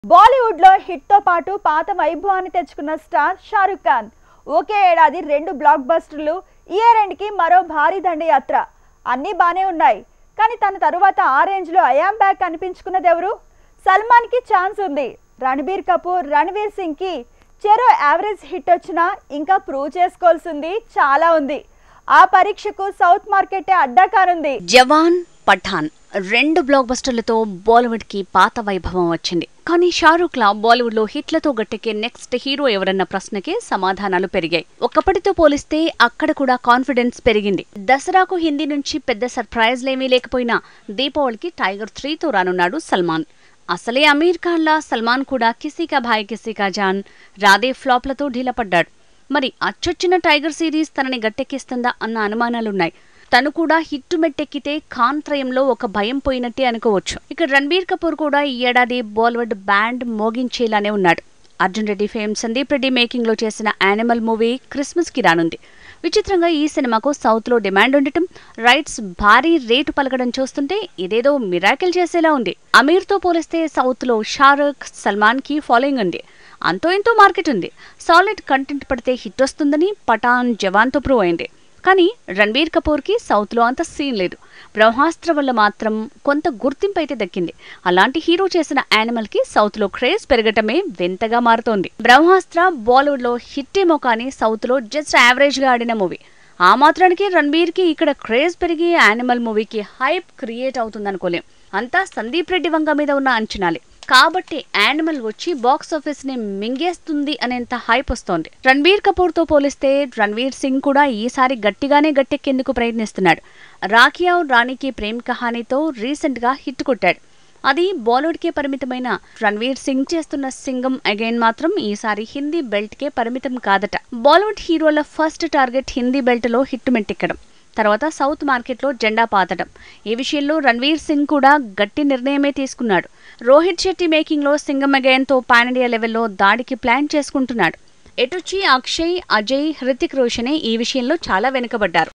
బాలీవుడ్ లో హిట్ తో పాటు పాత వైభవాన్ని తెచ్చుకున్న స్టార్ షారుఖ్ ఖాన్ ఒకే ఏడాది రెండు బ్లాక్ బస్టర్లు ఇయర్ ఎండ్ కి మరో భారీ దండయాత్ర అన్నీ బానే ఉన్నాయి కానీ తన తరువాత ఆ రేంజ్ లో ఐఆమ్ బ్యాక్ అనిపించుకున్నది ఎవరు సల్మాన్ కి ఛాన్స్ ఉంది రణబీర్ కపూర్ రణవీర్ సింగ్ కి చెరో యావరేజ్ హిట్ వచ్చినా ఇంకా ప్రూవ్ చేసుకోవాల్సింది చాలా ఉంది ఆ పరీక్షకు సౌత్ మార్కెటే అడ్డా కానుంది జవాన్ పఠాన్ రెండు బ్లాక్ బస్టర్లతో బాలీవుడ్ కి పాత వైభవం వచ్చింది కానీ షారూఖ్ లా బాలీవుడ్ లో హిట్లతో గట్టెక్కే నెక్స్ట్ హీరో ఎవరన్న ప్రశ్నకే సమాధానాలు పెరిగాయి ఒకప్పటితో పోలిస్తే అక్కడ కూడా కాన్ఫిడెన్స్ పెరిగింది దసరాకు హిందీ నుంచి పెద్ద సర్ప్రైజ్లేమీ లేకపోయినా దీపావళికి టైగర్ త్రీతో రానున్నాడు సల్మాన్ అసలే అమీర్ ఖాన్ లా సల్మాన్ కూడా కిసీకా భాయ్ కిసీకా జాన్ రాధే ఫ్లాప్లతో ఢీలపడ్డాడు మరి అచ్చొచ్చిన టైగర్ సిరీస్ తనని గట్టెక్కిస్తుందా అన్న అనుమానాలున్నాయి తను కూడా హిట్టు మెట్టెక్కితే ఖాన్ త్రయంలో ఒక భయం పోయినట్టే అనుకోవచ్చు ఇక రణబీర్ కపూర్ కూడా ఈ ఏడాది బాలీవుడ్ బ్యాండ్ మోగించేలానే ఉన్నాడు అర్జున్ రెడ్డి ఫేమ్ సందీప్ రెడ్డి మేకింగ్ లో చేసిన యానిమల్ మూవీ క్రిస్మస్ కి రానుంది విచిత్రంగా ఈ సినిమాకు సౌత్ లో డిమాండ్ ఉండటం రైట్స్ భారీ రేటు పలకడం చూస్తుంటే ఇదేదో మిరాకిల్ చేసేలా ఉంది అమీర్ తో పోలిస్తే సౌత్ లో షారుఖ్ సల్మాన్ కి ఫాలోయింగ్ ఉంది అంతో ఎంతో మార్కెట్ ఉంది సాలిడ్ కంటెంట్ పడితే హిట్ వస్తుందని పఠాన్ జవాన్ తో ప్రూవ్ అయింది కానీ రణబీర్ కపూర్ కి సౌత్ లో అంత సీన్ లేదు బ్రహ్మాస్త్ర వల్ల మాత్రం కొంత గుర్తింపు అయితే దక్కింది అలాంటి హీరో చేసిన యానిమల్ కి సౌత్ లో క్రేజ్ పెరగటమే వింతగా మారుతోంది బ్రహ్మాస్త్ర బాలీవుడ్ లో హిట్ ఏమో కానీ సౌత్ లో జస్ట్ యావరేజ్ గా ఆడిన మూవీ ఆ మాత్రానికి రణబీర్ కి ఇక్కడ క్రేజ్ పెరిగి యానిమల్ మూవీకి హైప్ క్రియేట్ అవుతుందనుకోలేం అంతా సందీప్ రెడ్డి వంగ మీద ఉన్న అంచనాలే కాబట్టి యానిమల్ వచ్చి బాక్స్ ఆఫీస్ ని మింగేస్తుంది అనేంత హైప్ వస్తోంది రణబీర్ కపూర్ తో పోలిస్తే రణవీర్ సింగ్ కూడా ఈసారి గట్టిగానే గట్టెక్కేందుకు ప్రయత్నిస్తున్నాడు రాఖియా రాణికి ప్రేమ్ కహానీతో రీసెంట్ గా హిట్ కొట్టాడు అది బాలీవుడ్ కే పరిమితమైన రణవీర్ సింగ్ చేస్తున్న సింగం అగైన్ మాత్రం ఈసారి హిందీ బెల్ట్ కే పరిమితం కాదట బాలీవుడ్ హీరోల ఫస్ట్ టార్గెట్ హిందీ బెల్ట్ లో హిట్ మెట్టెక్కడం తర్వాత సౌత్ మార్కెట్లో జెండా పాతడం ఈ విషయంలో రణవీర్ సింగ్ కూడా గట్టి నిర్ణయమే తీసుకున్నాడు రోహిత్ శెట్టి మేకింగ్లో సింగం అగైన్తో పాన్ ఇండియా లెవెల్లో దాడికి ప్లాన్ చేసుకుంటున్నాడు ఎటొచ్చి అక్షయ్ అజయ్ హృతిక్ రోషనే ఈ విషయంలో చాలా వెనుకబడ్డారు